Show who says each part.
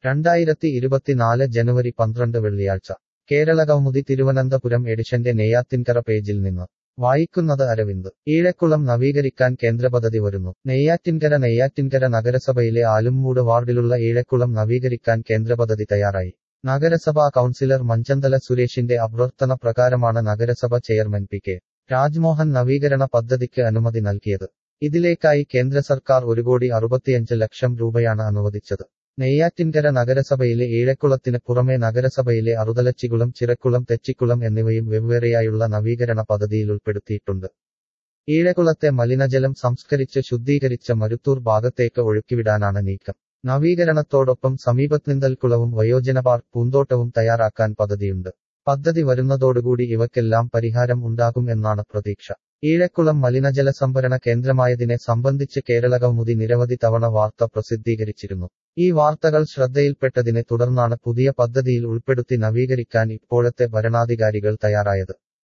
Speaker 1: രണ്ടായിരത്തി ഇരുപത്തിനാല് ജനുവരി പന്ത്രണ്ട് വെള്ളിയാഴ്ച കേരള കൗമുദി തിരുവനന്തപുരം എഡിഷന്റെ നെയ്യാത്തിൻകര പേജിൽ നിന്ന് വായിക്കുന്നത് അരവിന്ദ് ഈഴക്കുളം നവീകരിക്കാൻ കേന്ദ്രപദ്ധതി വരുന്നു നെയ്യാറ്റിൻകര നെയ്യാറ്റിൻകര നഗരസഭയിലെ ആലുംമൂട് വാർഡിലുള്ള ഈഴക്കുളം നവീകരിക്കാൻ കേന്ദ്രപദ്ധതി തയ്യാറായി നഗരസഭാ കൗൺസിലർ മഞ്ചന്തല സുരേഷിന്റെ അഭ്യർത്ഥന പ്രകാരമാണ് നഗരസഭ ചെയർമാൻ പി കെ രാജ്മോഹൻ നവീകരണ പദ്ധതിക്ക് അനുമതി നൽകിയത് ഇതിലേക്കായി കേന്ദ്ര സർക്കാർ ഒരു കോടി അറുപത്തിയഞ്ച് ലക്ഷം രൂപയാണ് അനുവദിച്ചത് നെയ്യാറ്റിൻകര നഗരസഭയിലെ ഈഴക്കുളത്തിന് പുറമെ നഗരസഭയിലെ അറുതലച്ചികുളം ചിറക്കുളം തെച്ചിക്കുളം എന്നിവയും വെവ്വേറെയായുള്ള നവീകരണ പദ്ധതിയിൽ ഉൾപ്പെടുത്തിയിട്ടുണ്ട് ഈഴക്കുളത്തെ മലിനജലം സംസ്കരിച്ച് ശുദ്ധീകരിച്ച മരുത്തൂർ ഭാഗത്തേക്ക് ഒഴുക്കിവിടാനാണ് നീക്കം നവീകരണത്തോടൊപ്പം സമീപത്തിന്തൽക്കുളവും വയോജന പാർക്ക് പൂന്തോട്ടവും തയ്യാറാക്കാൻ പദ്ധതിയുണ്ട് പദ്ധതി വരുന്നതോടുകൂടി ഇവക്കെല്ലാം പരിഹാരം ഉണ്ടാകും എന്നാണ് പ്രതീക്ഷ ഈഴക്കുളം മലിനജല സംഭരണ കേന്ദ്രമായതിനെ സംബന്ധിച്ച് കേരള കൗമുദി നിരവധി തവണ വാർത്ത പ്രസിദ്ധീകരിച്ചിരുന്നു ഈ വാർത്തകൾ ശ്രദ്ധയിൽപ്പെട്ടതിനെ തുടർന്നാണ് പുതിയ പദ്ധതിയിൽ ഉൾപ്പെടുത്തി നവീകരിക്കാൻ ഇപ്പോഴത്തെ ഭരണാധികാരികൾ തയ്യാറായത്